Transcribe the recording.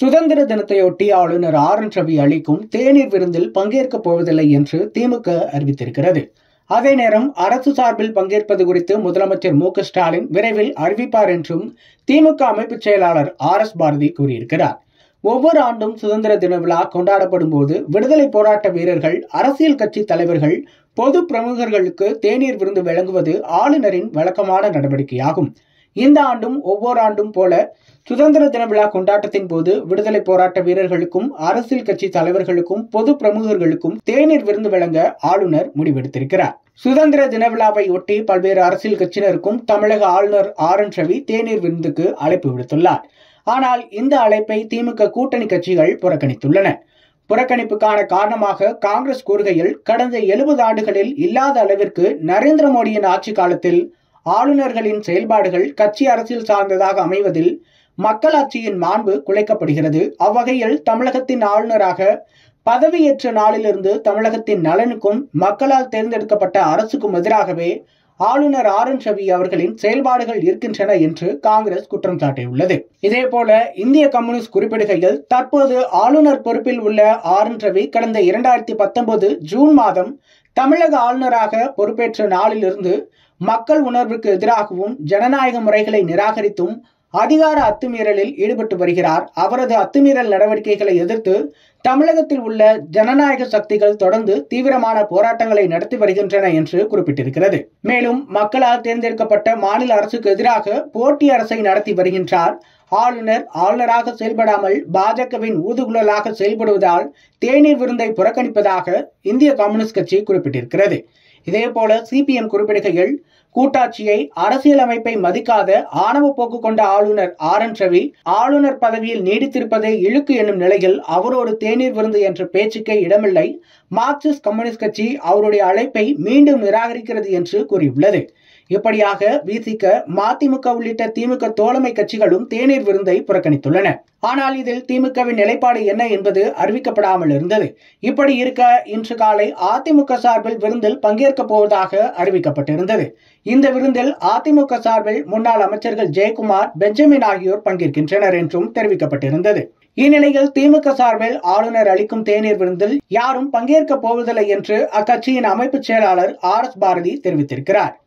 சுதந்திர தினத்தையொட்டி ஆளுநர் ஆர் என் ரவி அளிக்கும் தேநீர் விருந்தில் பங்கேற்கப் போவதில்லை என்று திமுக அறிவித்திருக்கிறது அதே நேரம் அரசு சார்பில் பங்கேற்பது குறித்து முதலமைச்சர் மு க ஸ்டாலின் விரைவில் அறிவிப்பார் என்றும் திமுக அமைப்பு செயலாளர் ஆர் எஸ் பாரதி கூறியிருக்கிறார் ஒவ்வொரு ஆண்டும் சுதந்திர தின விழா கொண்டாடப்படும் போது விடுதலை போராட்ட வீரர்கள் அரசியல் கட்சி தலைவர்கள் பொது பிரமுகர்களுக்கு தேநீர் விருந்து வழங்குவது ஆளுநரின் வழக்கமான நடவடிக்கையாகும் இந்த ஆண்டும் ஒவ்வொரு ஆண்டும் போல சுதந்திர தின விழா கொண்டாட்டத்தின் போது விடுதலை போராட்ட வீரர்களுக்கும் அரசியல் கட்சி தலைவர்களுக்கும் பொது பிரமுகர்களுக்கும் தேநீர் விருந்து வழங்க ஆளுநர் முடிவெடுத்திருக்கிறார் சுதந்திர தின விழாவை ஒட்டி பல்வேறு அரசியல் கட்சியினருக்கும் தமிழக ஆளுநர் ஆர் என் ரவி தேநீர் விருந்துக்கு அழைப்பு விடுத்துள்ளார் ஆனால் இந்த அழைப்பை திமுக கூட்டணி கட்சிகள் புறக்கணித்துள்ளன புறக்கணிப்புக்கான காரணமாக காங்கிரஸ் கூறுகையில் கடந்த எழுபது ஆண்டுகளில் இல்லாத அளவிற்கு நரேந்திர மோடியின் ஆட்சி காலத்தில் ஆளுநர்களின் செயல்பாடுகள் கட்சி அரசியல் சார்ந்ததாக அமைவதில் மக்களாட்சியின் மாண்பு குலைக்கப்படுகிறது அவ்வகையில் தமிழகத்தின் ஆளுநராக பதவியேற்ற நாளிலிருந்து தமிழகத்தின் நலனுக்கும் மக்களால் தேர்ந்தெடுக்கப்பட்ட அரசுக்கும் எதிராகவே ஆளுநர் ஆர் என் ரவி அவர்களின் செயல்பாடுகள் இருக்கின்றன என்று காங்கிரஸ் குற்றம் சாட்டியுள்ளது இதேபோல இந்திய கம்யூனிஸ்ட் குறிப்பிடுகையில் தற்போது ஆளுநர் பொறுப்பில் உள்ள ஆர் என் ரவி கடந்த இரண்டாயிரத்தி பத்தொன்பது ஜூன் மாதம் தமிழக ஆளுநராக பொறுப்பேற்ற நாளிலிருந்து மக்கள் உணர்வுக்கு எதிராகவும் ஜனநாயக முறைகளை நிராகரித்தும் அதிகார அத்துமீறலில் ஈடுபட்டு வருகிறார் அவரது அத்துமீறல் நடவடிக்கைகளை எதிர்த்து தமிழகத்தில் உள்ள ஜனநாயக சக்திகள் தொடர்ந்து தீவிரமான போராட்டங்களை நடத்தி வருகின்றன என்று குறிப்பிட்டிருக்கிறது மேலும் மக்களால் தேர்ந்தெடுக்கப்பட்ட மாநில அரசுக்கு எதிராக போட்டி அரசை நடத்தி வருகின்றார் ஆளுநர் ஆளுநராக செயல்படாமல் பாஜகவின் ஊதுகுழலாக செயல்படுவதால் தேநீர் விருந்தை புறக்கணிப்பதாக இந்திய கம்யூனிஸ்ட் கட்சி குறிப்பிட்டிருக்கிறது இதேபோல சிபிஎம் குறிப்பிடுகையில் கூட்டாட்சியை அரசியலமைப்பை மதிக்காத ஆணவ போக்கு கொண்ட ஆளுநர் ஆர் என் ரவி ஆளுநர் பதவியில் நீடித்திருப்பதே இழுக்கு என்னும் நிலையில் அவரோடு தேநீர் விருந்து என்ற பேச்சுக்கே இடமில்லை மார்க்சிஸ்ட் கம்யூனிஸ்ட் கட்சி அவருடைய அழைப்பை மீண்டும் நிராகரிக்கிறது என்று கூறியுள்ளது இப்படியாக விசிக மதிமுக உள்ளிட்ட திமுக தோழமை கட்சிகளும் தேநீர் விருந்தை புறக்கணித்துள்ளன ஆனால் இதில் திமுகவின் நிலைப்பாடு என்ன என்பது அறிவிக்கப்படாமல் இருந்தது இப்படி இருக்க இன்று காலை அதிமுக சார்பில் விருந்தில் பங்கேற்க போவதாக அறிவிக்கப்பட்டிருந்தது இந்த விருந்தில் அதிமுக சார்பில் முன்னாள் அமைச்சர்கள் ஜெயக்குமார் பெஞ்சமின் ஆகியோர் பங்கேற்கின்றனர் என்றும் தெரிவிக்கப்பட்டிருந்தது இந்நிலையில் திமுக சார்பில் ஆளுநர் அளிக்கும் தேநீர் விருந்தில் யாரும் பங்கேற்க போவதில்லை என்று அக்கட்சியின் அமைப்பு செயலாளர் ஆர் எஸ் பாரதி தெரிவித்திருக்கிறார்